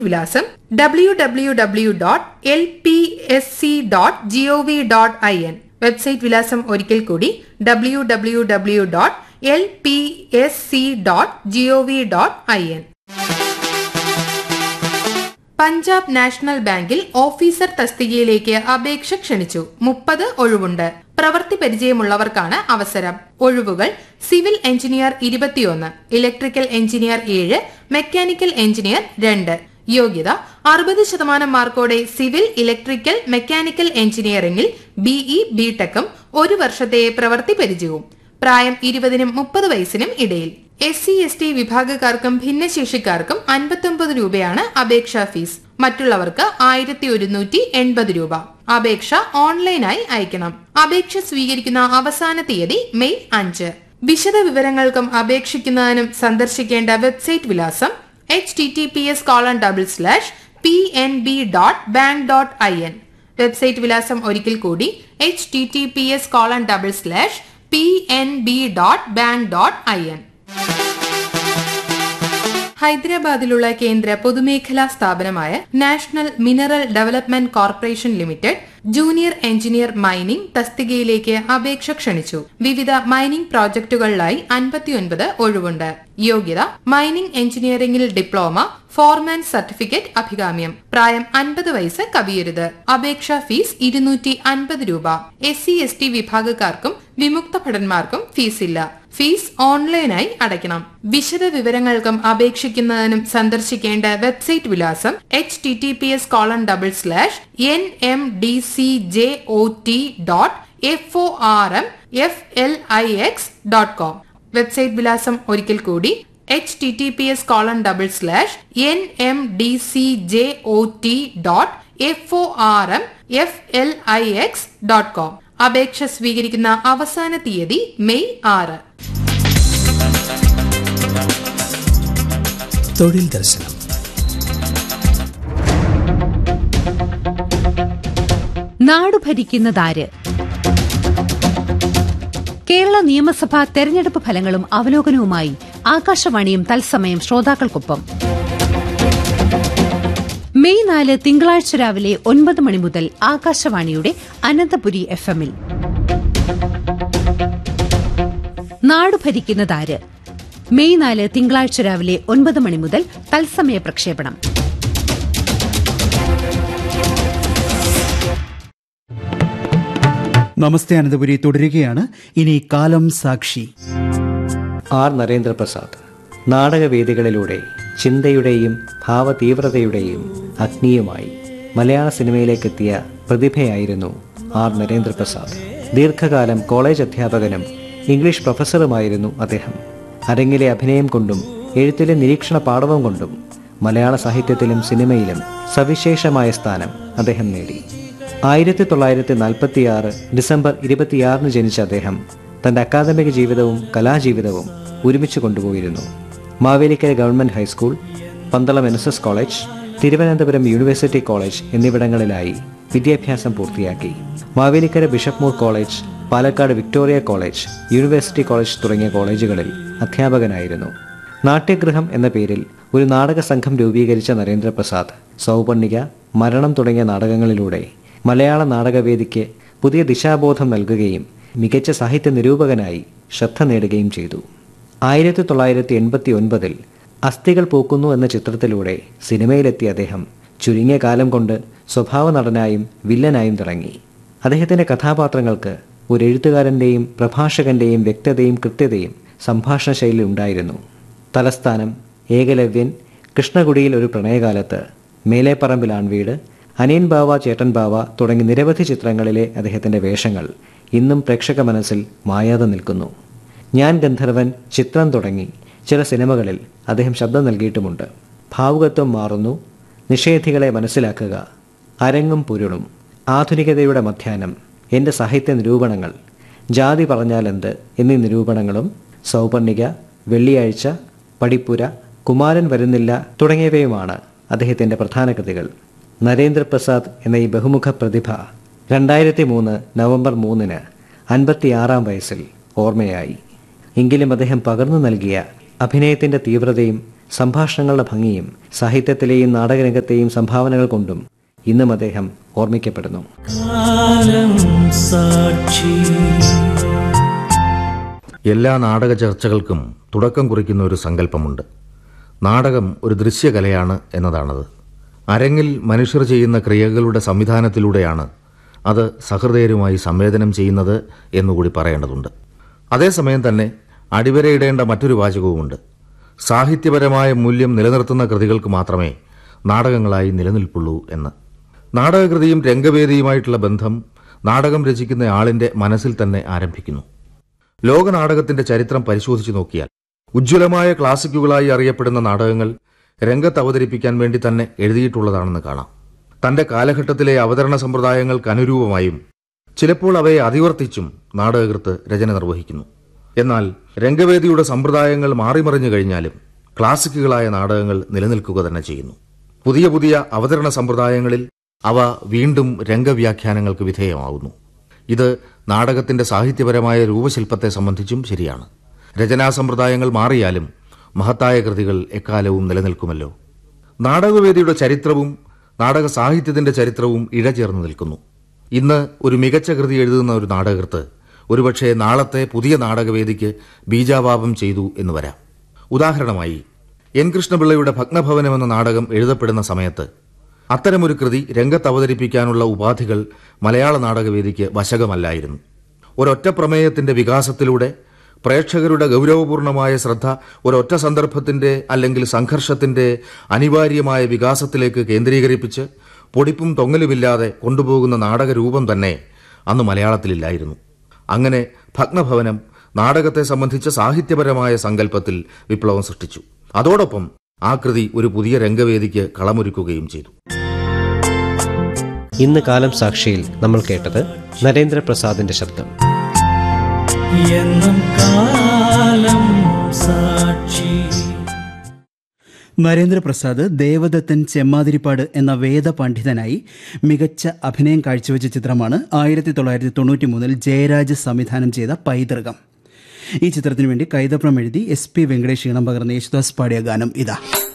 വിലാസം W W W dot L P S C dot G O V dot I N website വിലാസം ഒരിക്കൽ കൂടി W W W dot L P S C dot G O V dot I N Punjab national ബാങ്കിൽ officer തസ്തികയിലേക്ക് അപേക്ഷ ക്ഷണിച്ചു മുപ്പത് ഒഴിവുണ്ട് പ്രവൃത്തി പരിചയമുള്ളവർക്കാണ് അവസരം ഒഴിവുകൾ സിവിൽ എഞ്ചിനീയർ ഇരുപത്തിയൊന്ന് ഇലക്ട്രിക്കൽ എഞ്ചിനീയർ ഏഴ് മെക്കാനിക്കൽ എഞ്ചിനീയർ രണ്ട് യോഗ്യത അറുപത് ശതമാനം മാർക്കോടെ സിവിൽ ഇലക്ട്രിക്കൽ മെക്കാനിക്കൽ എഞ്ചിനീയറിംഗിൽ ബിഇ ബിടെക്കും ഒരു വർഷത്തെ പ്രവൃത്തി പരിചയവും പ്രായം ഇരുപതിനും മുപ്പത് വയസ്സിനും ഇടയിൽ എസ് സി എസ് ടി വിഭാഗക്കാർക്കും ഭിന്നശേഷിക്കാർക്കും അൻപത്തൊമ്പത് രൂപയാണ് അപേക്ഷാ ഫീസ് മറ്റുള്ളവർക്ക് ആയിരത്തി ഒരുന്നൂറ്റി എൺപത് രൂപ അപേക്ഷ ഓൺലൈനായി അയക്കണം അപേക്ഷ സ്വീകരിക്കുന്ന അവസാന തീയതി മെയ് അഞ്ച് വിശദ വിവരങ്ങൾക്കും അപേക്ഷിക്കുന്നതിനും സന്ദർശിക്കേണ്ട വെബ്സൈറ്റ് വിലാസം H T T P S colon double slash P N B dot bank dot I N website വിലാസം ഒരിക്കൽ കൂടി H T T P S colon double slash P N B dot bank dot I N ഹൈദരാബാദിലുള്ള കേന്ദ്ര പൊതുമേഖലാ സ്ഥാപനമായ national mineral development corporation limited junior engineer mining തസ്തികയിലേക്ക് അപേക്ഷ ക്ഷണിച്ചു വിവിധ മൈനിംഗ് പ്രോജക്ടുകളിലായി അൻപത്തിയൊൻപത് ഒഴിവുണ്ട് യോഗ്യത മൈനിംഗ് എഞ്ചിനീയറിംഗിൽ ഡിപ്ലോമ ഫോർമാൻ സർട്ടിഫിക്കറ്റ് അഭികാമ്യം പ്രായം അൻപത് വയസ്സ് കവിയരുത് അപേക്ഷാ ഫീസ് ഇരുന്നൂറ്റി അൻപത് രൂപ എസ് സി എസ് ടി വിഭാഗക്കാർക്കും വിമുക്ത ഭടന്മാർക്കും ഫീസില്ല ഫീസ് ഓൺലൈനായി അടയ്ക്കണം വിശദ വിവരങ്ങൾക്കും അപേക്ഷിക്കുന്നതിനും സന്ദർശിക്കേണ്ട വെബ്സൈറ്റ് വിലാസം H T T P S colon double slash N M D C J O T dot F O R M F L I X dot com website വിലാസം ഒരിക്കൽ കൂടി H T T P S colon double slash N M D C J O T dot F O R M F L I X dot com അപേക്ഷ സ്വീകരിക്കുന്ന അവസാന തീയതി May ആറ് തൊഴിൽ ദർശനം നാടു ഭരിക്കുന്നതാര് കേരള നിയമസഭാ തെരഞ്ഞെടുപ്പ് ഫലങ്ങളും അവലോകനവുമായി ആകാശവാണിയും തത്സമയം ശ്രോതാക്കൾക്കൊപ്പം മെയ് നാല് തിങ്കളാഴ്ച രാവിലെ ഒൻപത് മണി മുതൽ ആകാശവാണിയുടെ അനന്തപുരി എഫ് എമ്മിൽ നാടു ഭരിക്കുന്നതാര് മെയ് നാല് തിങ്കളാഴ്ച രാവിലെ ഒൻപത് മണി മുതൽ തത്സമയ പ്രക്ഷേപണം നമസ്തേ അനന്തപുരി തുടരുകയാണ് ഇനി കാലം സാക്ഷി ആർ നരേന്ദ്രപ്രസാദ് നാടകവേദികളിലൂടെ ചിന്തയുടെയും ഭാവതീവ്രതയുടെയും അഗ്നിയുമായി മലയാള സിനിമയിലേക്കെത്തിയ പ്രതിഭയായിരുന്നു ആർ നരേന്ദ്രപ്രസാദ് ദീർഘകാലം കോളേജ് അധ്യാപകനും ഇംഗ്ലീഷ് പ്രൊഫസറുമായിരുന്നു അദ്ദേഹം അരങ്ങിലെ അഭിനയം കൊണ്ടും എഴുത്തിലെ നിരീക്ഷണ പാടവം കൊണ്ടും മലയാള സാഹിത്യത്തിലും സിനിമയിലും സവിശേഷമായ സ്ഥാനം അദ്ദേഹം നേടി ആയിരത്തി തൊള്ളായിരത്തി നാൽപ്പത്തിയാറ് ഡിസംബർ ഇരുപത്തിയാറിന് ജനിച്ച അദ്ദേഹം തന്റെ അക്കാദമിക ജീവിതവും കലാജീവിതവും ഒരുമിച്ച് കൊണ്ടുപോയിരുന്നു Mavelikara government high school Pandalam N S S college Thiruvananthapuram university college എന്നിവിടങ്ങളിലായി വിദ്യാഭ്യാസം പൂർത്തിയാക്കി Mavelikara bishop Moore college Palakkad Victoria college university college തുടങ്ങിയ കോളേജുകളിൽ അധ്യാപകനായിരുന്നു നാട്യഗൃഹം എന്ന പേരിൽ ഒരു നാടക സംഘം രൂപീകരിച്ച നരേന്ദ്രപ്രസാദ് സൗപർണിക മരണം തുടങ്ങിയ നാടകങ്ങളിലൂടെ മലയാള നാടകവേദിക്ക് പുതിയ ദിശാബോധം നൽകുകയും മികച്ച സാഹിത്യ നിരൂപകനായി ശ്രദ്ധ നേടുകയും ചെയ്തു ആയിരത്തി തൊള്ളായിരത്തി എൺപത്തി ഒൻപതിൽ അസ്ഥികൾ പൂക്കുന്നു എന്ന ചിത്രത്തിലൂടെ സിനിമയിലെത്തിയ അദ്ദേഹം ചുരുങ്ങിയ കാലം കൊണ്ട് സ്വഭാവ നടനായും വില്ലനായും തിളങ്ങി അദ്ദേഹത്തിൻ്റെ കഥാപാത്രങ്ങൾക്ക് ഒരു എഴുത്തുകാരൻ്റെയും പ്രഭാഷകന്റെയും വ്യക്തതയും കൃത്യതയും സംഭാഷണ ശൈലി ഉണ്ടായിരുന്നു തലസ്ഥാനം ഏകലവ്യൻ കൃഷ്ണകുടിയിൽ ഒരു പ്രണയകാലത്ത് മേലേപ്പറമ്പിൽ ആൺവീട് അനിയൻ ബാവ ചേട്ടൻ ബാവ തുടങ്ങി നിരവധി ചിത്രങ്ങളിലെ അദ്ദേഹത്തിൻ്റെ വേഷങ്ങൾ ഇന്നും പ്രേക്ഷക മനസ്സിൽ മായാതെ നിൽക്കുന്നു ഞാൻ ഗന്ധർവൻ ചിത്രം തുടങ്ങി ചില സിനിമകളിൽ അദ്ദേഹം ശബ്ദം നൽകിയിട്ടുമുണ്ട് ഭാവുകത്വം മാറുന്നു നിഷേധികളെ മനസ്സിലാക്കുക അരങ്ങും പൊരുളും ആധുനികതയുടെ മധ്യാനം എൻ്റെ സാഹിത്യ നിരൂപണങ്ങൾ ജാതി പറഞ്ഞാലെന്ത് എന്നീ നിരൂപണങ്ങളും സൗപർണിക വെള്ളിയാഴ്ച പടിപ്പുര കുമാരൻ വരുന്നില്ല തുടങ്ങിയവയുമാണ് അദ്ദേഹത്തിൻ്റെ പ്രധാന കൃതികൾ നരേന്ദ്രപ്രസാദ് എന്ന ഈ ബഹുമുഖ പ്രതിഭ രണ്ടായിരത്തി മൂന്ന് നവംബർ മൂന്നിന് അൻപത്തിയാറാം വയസ്സിൽ ഓർമ്മയായി എങ്കിലും അദ്ദേഹം പകർന്നു നൽകിയ അഭിനയത്തിൻ്റെ തീവ്രതയും സംഭാഷണങ്ങളുടെ ഭംഗിയും സാഹിത്യത്തിലെയും നാടകരംഗത്തെയും സംഭാവനകൾ കൊണ്ടും ഇന്നും അദ്ദേഹം ഓർമ്മിക്കപ്പെടുന്നു എല്ലാ നാടക ചർച്ചകൾക്കും തുടക്കം കുറിക്കുന്ന ഒരു സങ്കല്പമുണ്ട് നാടകം ഒരു ദൃശ്യകലയാണ് എന്നതാണത് അരങ്ങിൽ മനുഷ്യർ ചെയ്യുന്ന ക്രിയകളുടെ സംവിധാനത്തിലൂടെയാണ് അത് സഹൃദയരുമായി സംവേദനം ചെയ്യുന്നത് എന്നുകൂടി പറയേണ്ടതുണ്ട് അതേസമയം തന്നെ അടിവരയിടേണ്ട മറ്റൊരു വാചകവുമുണ്ട് സാഹിത്യപരമായ മൂല്യം നിലനിർത്തുന്ന കൃതികൾക്ക് മാത്രമേ നാടകങ്ങളായി നിലനിൽപ്പുള്ളൂ എന്ന് നാടകകൃതിയും രംഗവേദിയുമായിട്ടുള്ള ബന്ധം നാടകം രചിക്കുന്ന ആളിന്റെ മനസ്സിൽ തന്നെ ആരംഭിക്കുന്നു ലോക നാടകത്തിന്റെ ചരിത്രം പരിശോധിച്ചു നോക്കിയാൽ ഉജ്ജ്വലമായ ക്ലാസിക്കുകളായി അറിയപ്പെടുന്ന നാടകങ്ങൾ രംഗത്ത് അവതരിപ്പിക്കാൻ വേണ്ടി തന്നെ എഴുതിയിട്ടുള്ളതാണെന്ന് കാണാം തന്റെ കാലഘട്ടത്തിലെ അവതരണ സമ്പ്രദായങ്ങൾക്ക് അനുരൂപമായും ചിലപ്പോൾ അവയെ അതിവർത്തിച്ചും നാടകകൃത്ത് രചന നിർവഹിക്കുന്നു എന്നാൽ രംഗവേദിയുടെ സമ്പ്രദായങ്ങൾ മാറിമറിഞ്ഞു കഴിഞ്ഞാലും ക്ലാസിക്കുകളായ നാടകങ്ങൾ നിലനിൽക്കുക തന്നെ ചെയ്യുന്നു പുതിയ പുതിയ അവതരണ സമ്പ്രദായങ്ങളിൽ അവ വീണ്ടും രംഗവ്യാഖ്യാനങ്ങൾക്ക് വിധേയമാവുന്നു ഇത് നാടകത്തിന്റെ സാഹിത്യപരമായ രൂപശില്പത്തെ സംബന്ധിച്ചും ശരിയാണ് രചനാ സമ്പ്രദായങ്ങൾ മാറിയാലും മഹത്തായ കൃതികൾ എക്കാലവും നിലനിൽക്കുമല്ലോ നാടകവേദിയുടെ ചരിത്രവും നാടക സാഹിത്യത്തിന്റെ ചരിത്രവും ഇഴചേർന്ന് നിൽക്കുന്നു ഇന്ന് ഒരു മികച്ച കൃതി എഴുതുന്ന ഒരു നാടകൃത്ത് ഒരുപക്ഷെ നാളത്തെ പുതിയ നാടകവേദിക്ക് ബീജാവാപം ചെയ്തു എന്ന് വരാം ഉദാഹരണമായി എൻ കൃഷ്ണപിള്ളയുടെ ഭഗ്നഭവനം എന്ന നാടകം എഴുതപ്പെടുന്ന സമയത്ത് അത്തരമൊരു കൃതി രംഗത്ത് അവതരിപ്പിക്കാനുള്ള ഉപാധികൾ മലയാള നാടകവേദിക്ക് വശകമല്ലായിരുന്നു ഒരൊറ്റ പ്രമേയത്തിന്റെ വികാസത്തിലൂടെ പ്രേക്ഷകരുടെ ഗൗരവപൂർണമായ ശ്രദ്ധ ഒരൊറ്റ സന്ദർഭത്തിന്റെ അല്ലെങ്കിൽ സംഘർഷത്തിന്റെ അനിവാര്യമായ വികാസത്തിലേക്ക് കേന്ദ്രീകരിപ്പിച്ച് പൊടിപ്പും തൊങ്ങലുമില്ലാതെ കൊണ്ടുപോകുന്ന നാടകരൂപം തന്നെ അന്ന് മലയാളത്തിലില്ലായിരുന്നു അങ്ങനെ ഭഗ്നഭവനം നാടകത്തെ സംബന്ധിച്ച സാഹിത്യപരമായ സങ്കല്പത്തിൽ വിപ്ലവം സൃഷ്ടിച്ചു അതോടൊപ്പം ആ കൃതി ഒരു പുതിയ രംഗവേദിക്ക് കളമൊരുക്കുകയും ചെയ്തു ഇന്ന് കാലം സാക്ഷിയിൽ നമ്മൾ കേട്ടത് നരേന്ദ്രപ്രസാദിന്റെ ശബ്ദം എന്നും കാലം സാക്ഷി നരേന്ദ്രപ്രസാദ് ദേവദത്തൻ ചെമ്മാതിരിപ്പാട് എന്ന വേദപണ്ഡിതനായി മികച്ച അഭിനയം കാഴ്ചവെച്ച ചിത്രമാണ് ആയിരത്തി തൊള്ളായിരത്തി തൊണ്ണൂറ്റി മൂന്നിൽ ജയരാജ് സംവിധാനം ചെയ്ത പൈതൃകം ഈ ചിത്രത്തിനു വേണ്ടി കൈതപ്രം എഴുതി എസ് പി വെങ്കടേഷ് ഈണം പകർന്ന യേശുദാസ് പാടിയ ഗാനം ഇതാ